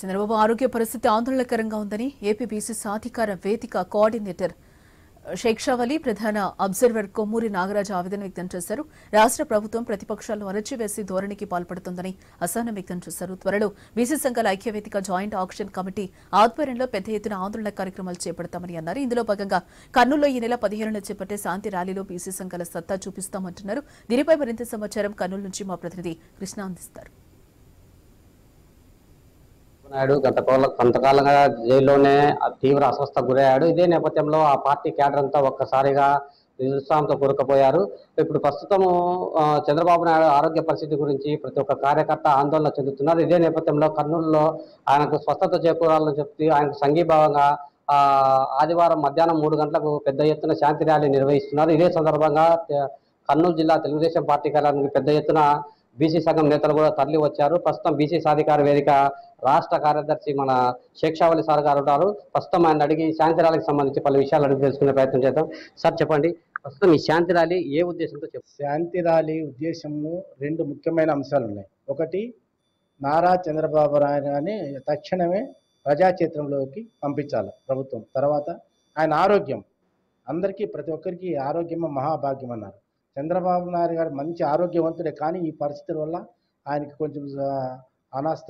చంద్రబాబు ఆరోగ్య పరిస్థితి ఆందోళనకరంగా ఉందని ఏపీ బీసీ సాధికార వేదిక కోఆర్డినేటర్ షేక్షావలి ప్రధాన అబ్జర్వర్ కొమ్మూరి నాగరాజు ఆవేదన వ్యక్తం చేశారు రాష్ట్ర ప్రభుత్వం ప్రతిపక్షాలను అరచివేసి ధోరణికి పాల్పడుతోందని అసహనం వ్యక్తం చేశారు త్వరలో బీసీ సంఘాల ఐక్యవేదిక జాయింట్ ఆక్షన్ కమిటీ ఆధ్వర్యంలో పెద్ద ఎత్తున ఆందోళన కార్యక్రమాలు చేపడతామని అన్నారు ఇందులో భాగంగా కర్నూలులో ఈ నెల పదిహేనున చేపట్టే శాంతి ర్యాలీలో బీసీ సంఘాల సత్తా చూపిస్తామంటున్నారు దీనిపై మరింత సమాచారం కర్నూలు నుంచి మా ప్రతినిధి కృష్ణ అందిస్తారు నాయుడు గత కోల కొంతకాలంగా జైల్లోనే ఆ తీవ్ర అస్వస్థకు గురయ్యాడు ఇదే నేపథ్యంలో ఆ పార్టీ క్యాడర్ అంతా ఒక్కసారిగా నిరుత్సాహంతో కూరుకుపోయారు ఇప్పుడు ప్రస్తుతము ఆ, చంద్రబాబు నాయుడు ఆరోగ్య పరిస్థితి గురించి ప్రతి ఒక్క కార్యకర్త ఆందోళన చెందుతున్నారు ఇదే నేపథ్యంలో కర్నూలులో ఆయనకు స్వస్థత చేకూరాలని చెప్తూ ఆయనకు సంఘీభావంగా ఆ, ఆదివారం మధ్యాహ్నం మూడు గంటలకు పెద్ద ఎత్తున శాంతి ర్యాలీ నిర్వహిస్తున్నారు ఇదే సందర్భంగా తె- కర్నూలు జిల్లా తెలుగుదేశం పార్టీ కార్యాలయానికి పెద్ద ఎత్తున బీసీ సంఘం నేతలు కూడా తరలి వచ్చారు ప్రస్తుతం బీసీ సాధికార వేదిక రాష్ట్ర కార్యదర్శి మన శేక్షావళి సార్ గారు ఉన్నారు ప్రస్తుతం ఆయన అడిగి శాంతి ర్యాలీకి సంబంధించి పలు విషయాలు అడిగి తెలుసుకునే ప్రయత్నం చేద్దాం సార్ చెప్పండి ప్రస్తుతం ఈ శాంతి ర్యాలీ ఏ ఉద్దేశంతో చెప్పండి శాంతి ర్యాలీ ఉద్దేశము రెండు ముఖ్యమైన అంశాలు ఉన్నాయి ఒకటి నారా చంద్రబాబు నాయుడుని తక్షణమే ప్రజాక్షేత్రంలోకి పంపించాలి ప్రభుత్వం తర్వాత ఆయన ఆరోగ్యం అందరికీ ప్రతి ఒక్కరికి ఆరోగ్యమే మహాభాగ్యం అన్నారు చంద్రబాబు నాయుడు గారు మంచి ఆరోగ్యవంతుడే కానీ ఈ పరిస్థితుల వల్ల ఆయనకి కొంచెం ఆ, అనాస్త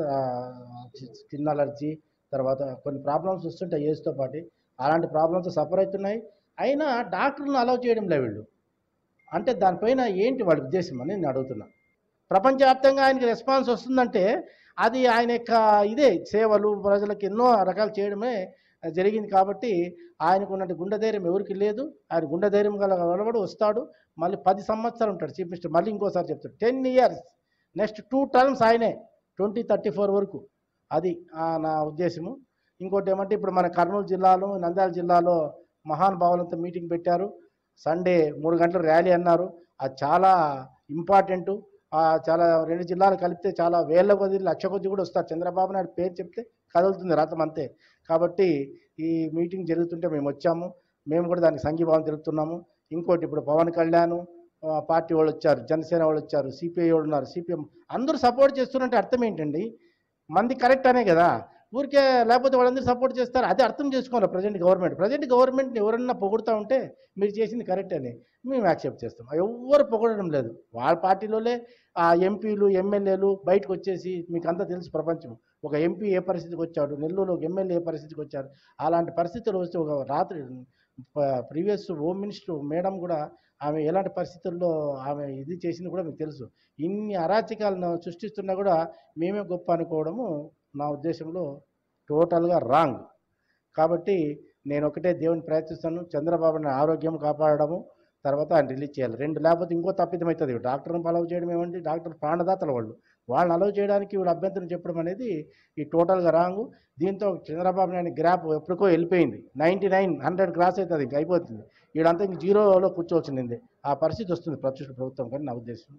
స్కిన్ అలర్జీ తర్వాత కొన్ని ప్రాబ్లమ్స్ వస్తుంటాయి ఏజ్తో పాటు అలాంటి ప్రాబ్లమ్స్ సఫర్ అవుతున్నాయి అయినా డాక్టర్లను అలౌ చేయడం లే వీళ్ళు అంటే దానిపైన ఏంటి వాళ్ళ ఉద్దేశం అని నేను అడుగుతున్నా ప్రపంచవ్యాప్తంగా ఆయనకి రెస్పాన్స్ వస్తుందంటే అది ఆయన యొక్క ఇదే సేవలు ప్రజలకు ఎన్నో రకాలు చేయడమే జరిగింది కాబట్టి ఆయనకు ఉన్నట్టు గుండె ధైర్యం ఎవరికి లేదు ఆయన గుండె ధైర్యం గల గలవాడు వస్తాడు మళ్ళీ పది సంవత్సరాలు ఉంటాడు చీఫ్ మినిస్టర్ మళ్ళీ ఇంకోసారి చెప్తాడు ten years next two terms ఆయనే ట్వంటీ థర్టీ ఫోర్ వరకు అది ఆ, నా ఉద్దేశము ఇంకోటి ఏమంటే ఇప్పుడు మన కర్నూలు జిల్లాలో నంద్యాల జిల్లాలో మహానుభావులంతా మీటింగ్ పెట్టారు సండే మూడు గంటల ర్యాలీ అన్నారు అది చాలా ఇంపార్టెంట్ చాలా రెండు జిల్లాలు కలిపితే చాలా వేల కొద్ది లక్ష కొద్ది కూడా వస్తారు చంద్రబాబు నాయుడు పేరు చెప్తే కదులుతుంది రథం అంతే కాబట్టి ఈ మీటింగ్ జరుగుతుంటే మేము వచ్చాము మేము కూడా దానికి సంఘీభావం తెలుపుతున్నాము ఇంకోటి ఇప్పుడు పవన్ కళ్యాణ్ ఆ, పార్టీ వాళ్ళు వచ్చారు జనసేన వాళ్ళు వచ్చారు సిపిఐ వాళ్ళు ఉన్నారు సిపిఎం అందరూ సపోర్ట్ చేస్తున్నారంటే అర్థం ఏంటండి మంది కరెక్ట్ అనే కదా ఊరికే లేకపోతే వాళ్ళందరూ సపోర్ట్ చేస్తారు అది అర్థం చేసుకోవాలి ప్రజెంట్ గవర్నమెంట్ ప్రజెంట్ గవర్నమెంట్ని ఎవరన్నా పొగుడుతూ ఉంటే మీరు చేసింది కరెక్ట్ అని మేము యాక్సెప్ట్ చేస్తాం ఎవ్వరు పొగడడం లేదు వాళ్ళ పార్టీలోనే ఆ ఎంపీలు ఎమ్మెల్యేలు బయటకు వచ్చేసి మీకు అంతా తెలుసు ప్రపంచం ఒక ఎంపీ ఏ పరిస్థితికి వచ్చాడు నెల్లూరులో ఒక ఎమ్మెల్యే ఏ పరిస్థితికి వచ్చారు అలాంటి పరిస్థితులు వస్తే ఒక రాత్రి ప్రీవియస్ హోమ్ మినిస్టర్ మేడం కూడా ఆమె ఎలాంటి పరిస్థితుల్లో ఆమె ఇది చేసింది కూడా మీకు తెలుసు ఇన్ని అరాచకాలను సృష్టిస్తున్నా కూడా మేమే గొప్ప అనుకోవడము నా ఉద్దేశంలో టోటల్గా రాంగ్ కాబట్టి నేను ఒకటే దేవుని ప్రయత్నిస్తాను చంద్రబాబు నాయుడు ఆరోగ్యం కాపాడడము తర్వాత ఆయన రిలీజ్ చేయాలి రెండు లేకపోతే ఇంకో తప్పిదం అవుతుంది డాక్టర్ని అలౌ చేయడం ఏమంటే డాక్టర్ ప్రాణదాతలు వాళ్ళు వాళ్ళని అలౌ చేయడానికి వీడు అభ్యంతరం చెప్పడం అనేది ఈ టోటల్గా రాంగు దీంతో చంద్రబాబు నాయుడు గ్రాప్ ఎప్పటికో వెళ్ళిపోయింది నైంటీ నైన్ హండ్రెడ్ క్రాస్ అవుతుంది ఇంక అయిపోతుంది వీడంతా ఇంక జీరోలో కూర్చోవచ్చింది ఆ పరిస్థితి వస్తుంది ప్రత్యుష ప్రభుత్వం కానీ నా ఉద్దేశం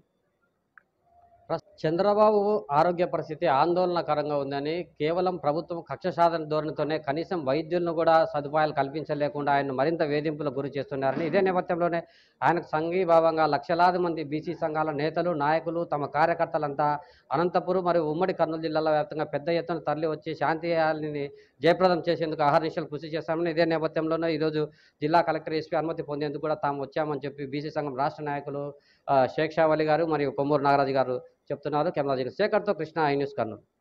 ప్రస్- చంద్రబాబు ఆరోగ్య పరిస్థితి ఆందోళనకరంగా ఉందని కేవలం ప్రభుత్వం కక్ష సాధన ధోరణితోనే కనీసం వైద్యులను కూడా సదుపాయాలు కల్పించలేకుండా ఆయన మరింత వేధింపులకు గురి చేస్తున్నారని ఇదే నేపథ్యంలోనే ఆయనకు సంఘీభావంగా లక్షలాది మంది బీసీ సంఘాల నేతలు నాయకులు తమ కార్యకర్తలంతా అనంతపురం మరియు ఉమ్మడి కర్నూలు జిల్లాల వ్యాప్తంగా పెద్ద ఎత్తున తరలి వచ్చి శాంతి ర్యాలీని జయప్రదం చేసేందుకు అహర్నిశలు కృషి చేస్తామని ఇదే నేపథ్యంలోనే ఈరోజు జిల్లా కలెక్టర్ ఎస్పీ అనుమతి పొందేందుకు కూడా తాము వచ్చామని చెప్పి బీసీ సంఘం రాష్ట్ర నాయకులు ఆ, షేక్ షావలి గారు మరియు కొమ్మూరు నాగరాజు గారు చెప్తున్నారు కెమెరా శేఖర్తో కృష్ణ ఐ న్యూస్ కర్నూలు